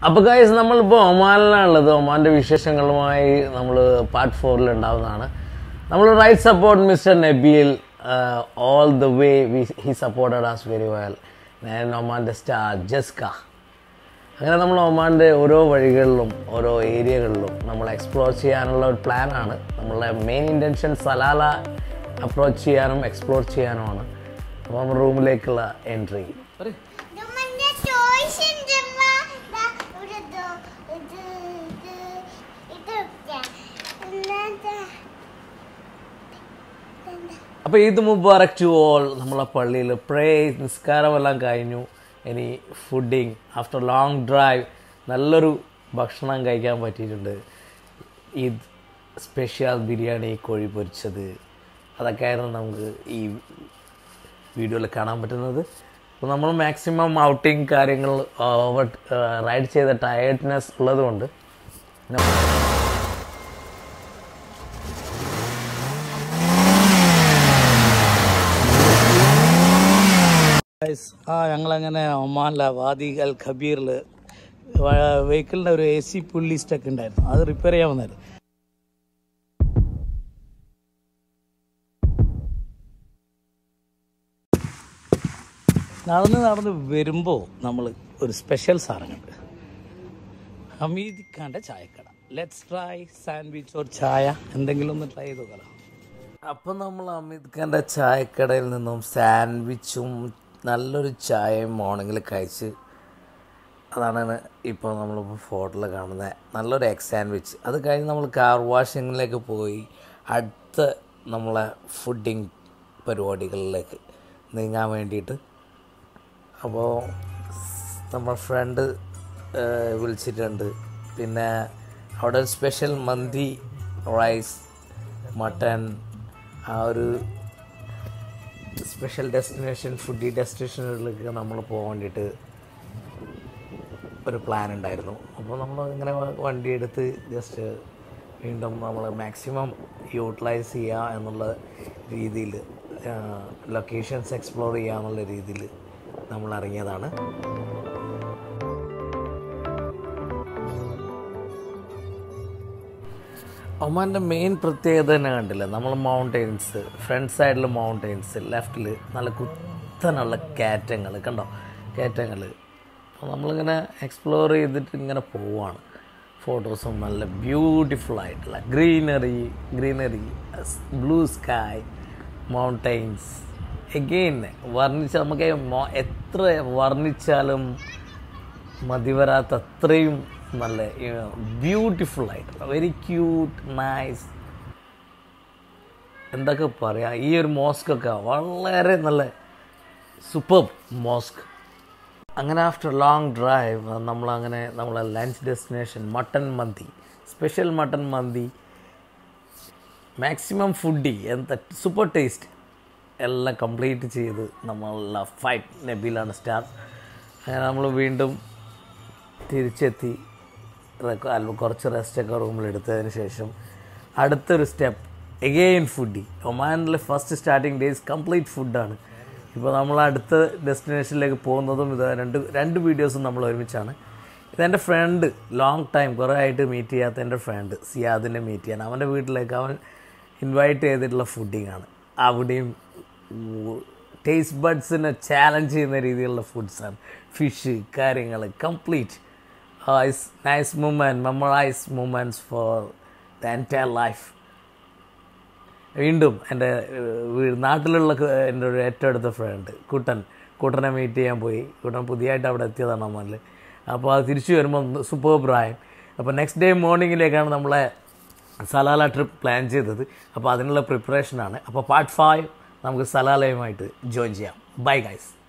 അപ്പോൾ ഗൈസ് നമ്മളിപ്പോൾ ഒമാനിലാണുള്ളത് ഒമാൻ്റെ വിശേഷങ്ങളുമായി നമ്മൾ പാർട്ട് ഫോറിൽ ഉണ്ടാവുന്നതാണ് നമ്മൾ right support mister Nabeel all the way he supported us very well ഞാൻ ഒമാൻ്റെ സ്റ്റാർ ജസ്ക അങ്ങനെ നമ്മൾ ഒമാൻ്റെ ഓരോ വഴികളിലും ഓരോ ഏരിയകളിലും നമ്മൾ എക്സ്പ്ലോർ ചെയ്യാനുള്ള ഒരു പ്ലാനാണ് നമ്മളുടെ മെയിൻ ഇൻറ്റൻഷൻ സലാല അപ്രോച്ച് ചെയ്യാനും എക്സ്പ്ലോർ ചെയ്യാനുമാണ് അപ്പോൾ നമ്മൾ റൂമിലേക്കുള്ള എൻട്രി നമ്മന്റെ toys ഉണ്ടമ്മ. ദാ ഇവിടെ ദോ, ഇത്, ഇത്, ഇതൊക്കെ. എന്നിട്ട് എന്താ? അപ്പോൾ ഈദ് മുബാറക് ടു ഓൾ നമ്മളെ പള്ളിയിൽ പ്രേ നിസ്കാരമെല്ലാം കഴിഞ്ഞു ഇനി ഫുഡിങ് ആഫ്റ്റർ ലോങ് ഡ്രൈവ് നല്ലൊരു ഭക്ഷണം കഴിക്കാൻ പറ്റിയിട്ടുണ്ട് ഈദ് സ്പെഷ്യൽ ബിരിയാണി കോഴി പൊരിച്ചത് അതൊക്കെയായിരുന്നു നമുക്ക് ഈ വീഡിയോയിൽ കാണാൻ പറ്റുന്നത് അപ്പോൾ നമ്മൾ മാക്സിമം ഔട്ടിങ് കാര്യങ്ങൾ ഓവർ റൈഡ് ചെയ്ത ടയർഡ്നെസ് ഉള്ളതുകൊണ്ട് ഗൈസ് ആ ഞങ്ങളങ്ങനെ ഒമാനിലെ വാദി അൽ ഖബീറിൽ വെഹിക്കിളിൻ്റെ ഒരു എ സി പുള്ളി സ്റ്റക്ക് ഉണ്ടായിരുന്നു അത് റിപ്പയർ ചെയ്യാൻ വന്നായിരുന്നു നടന്ന് നടന്ന് വരുമ്പോൾ നമ്മൾ ഒരു സ്പെഷ്യൽ സാധനം കണ്ട് ഹമീദ് ഖാൻ്റെ ചായക്കട ലെറ്റ്സ് ട്രൈ സാൻഡ്വിച്ച് ഓർ ചായ എന്തെങ്കിലും ഒന്ന് ട്രൈ ചെയ്ത് നോക്കാം അപ്പം നമ്മൾ അമിത് ഖാൻ്റെ ചായക്കടയിൽ നിന്നും സാൻഡ്വിച്ചും നല്ലൊരു ചായയും മോർണിംഗിൽ കഴിച്ച് അതാണ് ഇപ്പോൾ നമ്മളിപ്പോൾ ഫോട്ടോയിൽ കാണുന്നത് നല്ലൊരു എഗ് സാൻഡ്വിച്ച് അത് കഴിഞ്ഞ് നമ്മൾ കാർ വാഷിങ്ങിലേക്ക് പോയി അടുത്ത നമ്മളെ ഫുഡിങ് പരിപാടികളിലേക്ക് നീങ്ങാൻ വേണ്ടിയിട്ട് അപ്പോൾ നമ്മൾ ഫ്രണ്ട് വിളിച്ചിട്ടുണ്ട് പിന്നെ അവിടെ ഒരു സ്പെഷ്യൽ മന്തി റൈസ് മട്ടൻ ആ ഒരു സ്പെഷ്യൽ ഡെസ്റ്റിനേഷൻ ഫുഡി ഡെസ്റ്റിനേഷനുകളിലേക്ക് നമ്മൾ പോകാൻ വേണ്ടിയിട്ട് ഒരു പ്ലാൻ ഉണ്ടായിരുന്നു അപ്പോൾ നമ്മൾ ഇങ്ങനെ വണ്ടി എടുത്ത് ജസ്റ്റ് വീണ്ടും നമ്മൾ മാക്സിമം യൂട്ടിലൈസ് ചെയ്യുക എന്നുള്ള രീതിയിൽ ലൊക്കേഷൻസ് എക്സ്പ്ലോർ ചെയ്യുക എന്നുള്ള രീതിയിൽ നമ്മൾ ഇറങ്ങിയതാണ് ഒമാൻ്റെ മെയിൻ പ്രത്യേകത തന്നെ കണ്ടില്ല നമ്മൾ മൗണ്ടെയ്ൻസ് ഫ്രണ്ട് സൈഡിൽ മൗണ്ടെയ്ൻസ് ലെഫ്റ്റിൽ നല്ല കുത്തനുള്ള കയറ്റങ്ങൾ കണ്ടോ കയറ്റങ്ങൾ അപ്പോൾ നമ്മളിങ്ങനെ എക്സ്പ്ലോർ ചെയ്തിട്ട് ഇങ്ങനെ പോവാണ് ഫോട്ടോസും നല്ല ബ്യൂട്ടിഫുൾ ആയിട്ടുള്ള greenery greenery blue sky mountains again വർണ്ണിച്ച നമുക്ക് മോ- എത്ര വർണ്ണിച്ചാലും മതി വരാത്ത അത്രയും നല്ല ബ്യൂട്ടിഫുൾ ആയിട്ടുള്ള വെരി ക്യൂട്ട് നൈസ് എന്തൊക്കെ പറയാം ഈ ഒരു മോസ്കൊക്കെ വളരെ നല്ല സൂപ്പർ മോസ്ക് അങ്ങനെ ആഫ്റ്റർ ലോങ് ഡ്രൈവ് നമ്മളങ്ങനെ നമ്മളെ lunch destination mutton mandi special mutton mandi maximum foodie എന്താ സൂപ്പർ ടേസ്റ്റ് എല്ലാം കംപ്ലീറ്റ് ചെയ്ത് നമ്മളെ ഫൈറ്റ് നബിലാണ് സ്റ്റാർ അങ്ങനെ നമ്മൾ വീണ്ടും തിരിച്ചെത്തി റെക്ക- അല്പം കുറച്ച് റെസ്റ്റൊക്കെ റൂമിൽ എടുത്തതിന് ശേഷം അടുത്തൊരു സ്റ്റെപ്പ് എഗെയിൻ ഫുഡി ഒമാനിലെ ഫസ്റ്റ് സ്റ്റാർട്ടിങ് ഡേയ്സ് കംപ്ലീറ്റ് ഫുഡാണ് ഇപ്പോൾ നമ്മൾ അടുത്ത ഡെസ്റ്റിനേഷനിലേക്ക് പോകുന്നതും ഇത് രണ്ട് രണ്ട് വീഡിയോസും നമ്മൾ ഒരുമിച്ചാണ് ഇതെൻ്റെ ഫ്രണ്ട് ലോങ് ടൈം കുറേ ആയിട്ട് മീറ്റ് ചെയ്യാത്ത എൻ്റെ ഫ്രണ്ട് സിയാദിനെ മീറ്റ് ചെയ്യാൻ അവൻ്റെ വീട്ടിലേക്ക് അവൻ ഇൻവൈറ്റ് ചെയ്തിട്ടുള്ള ഫുഡിങ് ആണ് അവിടെയും ടേസ്റ്റ് ബഡ്സിനെ ചാലഞ്ച് ചെയ്യുന്ന രീതിയിലുള്ള ഫുഡ്സാണ് ഫിഷ് കാര്യങ്ങൾ complete it's nice moment memorise moments for the entire life വീണ്ടും എൻ്റെ ഏഹ്, വീട് നാട്ടിലുള്ള ക- എൻ്റെ ഒരു ഏറ്റവും അടുത്ത ഫ്രണ്ട് കുട്ടൻ കുട്ടനെ മീറ്റ് ചെയ്യാൻ പോയി കുട്ടൻ പുതിയതായിട്ട് അവിടെ എത്തിയതാണ് അമ്മല് അപ്പോൾ അത് തിരിച്ചു വരുമ്പോൾ സൂപ്പർ പ്രായം അപ്പോൾ നെക്സ്റ്റ് ഡേ മോർണിംഗിലേക്കാണ് നമ്മളെ സലാല ട്രിപ്പ് പ്ലാൻ ചെയ്തത് അപ്പോൾ അതിനുള്ള പ്രിപ്പറേഷനാണ് അപ്പോൾ പാർട്ട് ഫൈവ് നമുക്ക് സലാലയുമായിട്ട് ജോയിൻ ചെയ്യാം ബൈ ഗൈസ്